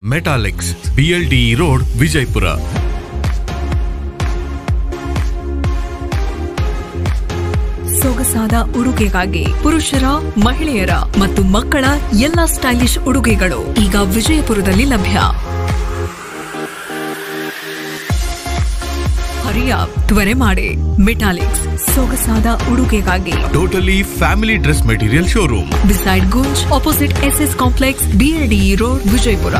Metallics BLDE road Vijayapura ಸೊಗಸಾದ ಉಡುಗೆಗಾಗಿ ಪುರುಷರ ಮಹಿಳೆಯರ ಮತ್ತು ಮಕ್ಕಳ ಎಲ್ಲಾ ಸ್ಟೈಲಿಶ್ ಉಡುಗೆಗಳು ಈಗ ವಿಜಯಪುರದಲ್ಲಿ ಲಭ್ಯ ಹರಿಯ ತ್ವರೆ ಮಾಡಿ ಮೆಟಾಲಿಕ್ಸ್ ಸೊಗಸಾದ ಉಡುಗೆಗಾಗಿ totally family dress material showroom beside Gunj opposite S S complex B L D E road Vijayapura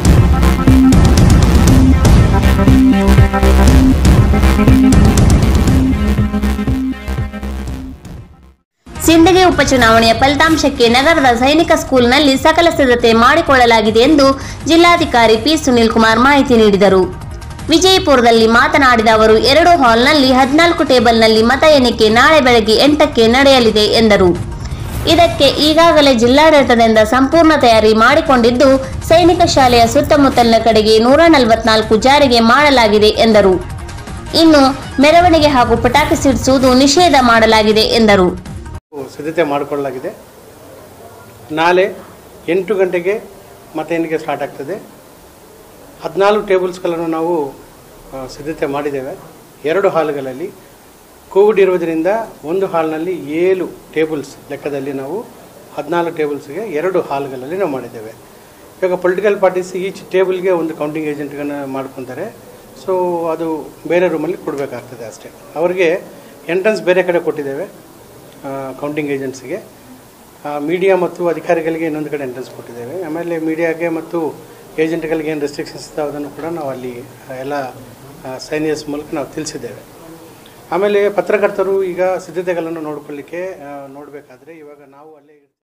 Sindagi ಉಪಚುನಾವಣೆಯ ಫಲಿತಾಂಶಕ್ಕೆ ನಗರದ ಸೈನಿಕ ಸ್ಕೂಲ್ನಲ್ಲಿ ಸಕಲ ಸಿದ್ಧತೆ ಮಾಡಿಕೊಳ್ಳಲಾಗಿದೆ ಎಂದು ಜಿಲ್ಲಾಧಿಕಾರಿ ಪಿ ಸುನೀಲ್ ಕುಮಾರ್ ಮಾಹಿತಿ ನೀಡಿದರು ವಿಜಯಪುರದಲ್ಲಿ ಮಾತನಾಡಿದ ಅವರು ಎರಡು ಹಾಲ್ನಲ್ಲಿ ಹದಿನಾಲ್ಕು ಟೇಬಲ್ನಲ್ಲಿ ಮತ ಎಣಿಕೆ ನಾಳೆ ಬೆಳಗ್ಗೆ ಎಂಟಕ್ಕೆ ನಡೆಯಲಿದೆ ಎಂದರು ಇದಕ್ಕೆ ಈಗಾಗಲೇ ಜಿಲ್ಲಾಡಳಿತದಿಂದ ಸಂಪೂರ್ಣ ತಯಾರಿ ಮಾಡಿಕೊಂಡಿದ್ದು ಸೈನಿಕ ಶಾಲೆಯ ಸುತ್ತಮುತ್ತಲಿನ ಕಡೆಗೆ ನೂರ ನಲವತ್ನಾಲ್ಕು ಜಾರಿಗೆ ಮಾಡಲಾಗಿದೆ ಎಂದರು ಇನ್ನು ಮೆರವಣಿಗೆ ಹಾಗೂ ಪಟಾಕಿ ಸಿಡಿಸುವುದು ನಿಷೇಧ ಮಾಡಲಾಗಿದೆ ಎಂದರು ಸಿದ್ಧತೆ ಮಾಡಿಕೊಳ್ಳಲಾಗಿದೆ ನಾಳೆ ಎಂಟು ಗಂಟೆಗೆ ಮತ ಎಣಿಕೆ ಸ್ಟಾರ್ಟ್ ಆಗ್ತದೆ ಹದಿನಾಲ್ಕು ಟೇಬಲ್ಸ್ಗಳನ್ನು ನಾವು ಆ, ಸಿದ್ಧತೆ ಮಾಡಿದ್ದೇವೆ ಎರಡು ಹಾಲ್ಗಳಲ್ಲಿ ಕೋವಿಡ್ ಇರುವುದರಿಂದ ಒಂದು ಹಾಲ್ನಲ್ಲಿ ಏಳು ಟೇಬಲ್ಸ್ ಲೆಕ್ಕದಲ್ಲಿ ನಾವು ಹದಿನಾಲ್ಕು ಟೇಬಲ್ಸ್ಗೆ ಎರಡು ಹಾಲ್ಗಳಲ್ಲಿ ನಾವು ಮಾಡಿದ್ದೇವೆ ಇವಾಗ ಪೊಲಿಟಿಕಲ್ ಪಾರ್ಟೀಸ್ ಈಚ್ ಟೇಬಲ್ಗೆ ಒಂದು ಕೌಂಟಿಂಗ್ ಏಜೆಂಟ್ಗಳನ್ನ ಮಾಡ್ಕೊತಾರೆ ಸೊ ಅದು ಬೇರೆ ರೂಮಲ್ಲಿ ಕೊಡಬೇಕಾಗ್ತದೆ ಅಷ್ಟೇ ಅವರಿಗೆ ಎಂಟ್ರೆನ್ಸ್ ಬೇರೆ ಕಡೆ ಕೊಟ್ಟಿದ್ದೇವೆ ಕೌಂಟಿಂಗ್ ಏಜೆಂಟ್ಸ್ಗೆ ಮೀಡಿಯಾ ಮತ್ತು ಅಧಿಕಾರಿಗಳಿಗೆ ಇನ್ನೊಂದು ಕಡೆ ಎಂಟ್ರೆನ್ಸ್ ಕೊಟ್ಟಿದ್ದೇವೆ ಆಮೇಲೆ ಮೀಡಿಯಾಗೆ ಮತ್ತು ಏಜೆಂಟ್ಗಳಿಗೆ ಏನು ರೆಸ್ಟ್ರಿಕ್ಷನ್ಸ್ ಇದ್ದಾವೆ ಅದನ್ನು ಕೂಡ ನಾವು ಅಲ್ಲಿ ಆ, ಎಲ್ಲ ಸೈನಿಯರ್ಸ್ ಮೂಲಕ ನಾವು ತಿಳಿಸಿದ್ದೇವೆ ಆಮೇಲೆ ಪತ್ರಕರ್ತರು ಈಗ ಸಿದ್ಧತೆಗಳನ್ನು ನೋಡ್ಕೊಳ್ಳಿಕ್ಕೆ ನೋಡಬೇಕಾದ್ರೆ ಇವಾಗ ನಾವು ಅಲ್ಲೇ